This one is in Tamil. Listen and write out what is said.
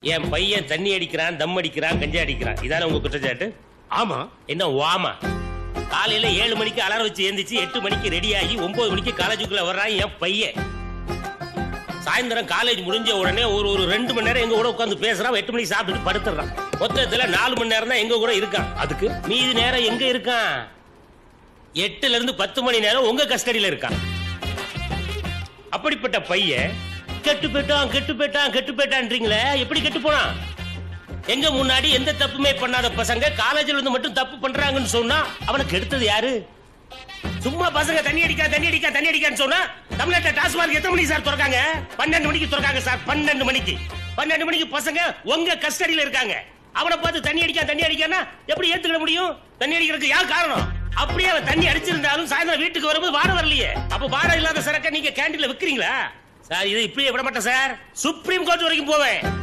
என் பையன் தண்ணி அடிக்கிறான் தம் அடிக்கிறான் கஞ்சா அடிக்கிறான் இதானே உங்க குற்றச்சாட்டு ஆமா என்ன வாமா காலையில ஏழு மணிக்கு அலாரம் வச்சு எழுந்திரிச்சு எட்டு மணிக்கு ரெடி ஆகி ஒன்பது மணிக்கு காலேஜுக்குள்ள வர்றான் என் பையன் சாயந்தரம் காலேஜ் முடிஞ்ச உடனே ஒரு ஒரு ரெண்டு மணி நேரம் எங்க கூட உட்காந்து பேசுறான் எட்டு மணிக்கு சாப்பிட்டுட்டு படுத்துறான் மொத்தத்துல நாலு மணி நேரம் தான் எங்க கூட இருக்கான் அதுக்கு மீதி நேரம் எங்க இருக்கான் எட்டுல இருந்து பத்து மணி நேரம் உங்க கஸ்டடியில இருக்கான் அப்படிப்பட்ட பையன் கெட்டு போயிட்டான் கெட்டு போயிட்டான் கெட்டு போயிட்டான்றீங்களே எப்படி கெட்டு போனான் எங்க முன்னாடி எந்த தப்புமே பண்ணாத பசங்க காலேஜ்ல இருந்து மட்டும் தப்பு பண்றாங்கன்னு சொன்னா அவனை கெடுத்தது யாரு சும்மா பசங்க தண்ணி அடிக்கா தண்ணி அடிக்கா தண்ணி அடிக்கான்னு சொன்னா தமிழ்நாட்டுல டாஸ்மார்க் எத்தனை மணிக்கு சார் திறக்காங்க பன்னெண்டு மணிக்கு திறக்காங்க சார் பன்னெண்டு மணிக்கு பன்னெண்டு மணிக்கு பசங்க உங்க கஸ்டடியில இருக்காங்க அவனை பார்த்து தண்ணி அடிக்கா தண்ணி அடிக்கானா எப்படி ஏத்துக்கிட முடியும் தண்ணி அடிக்கிறதுக்கு யார் காரணம் அப்படியே அவன் தண்ணி அடிச்சிருந்தாலும் சாயந்தரம் வீட்டுக்கு வரும்போது வாரம் வரலையே அப்ப வாரம் இல்லாத சரக்க நீங்க கேண்டீன்ல விக்கிறீங்களா சார் இதை இப்படியே விட மாட்டேன் சார் சுப்ரீம் கோர்ட் வரைக்கும் போவேன்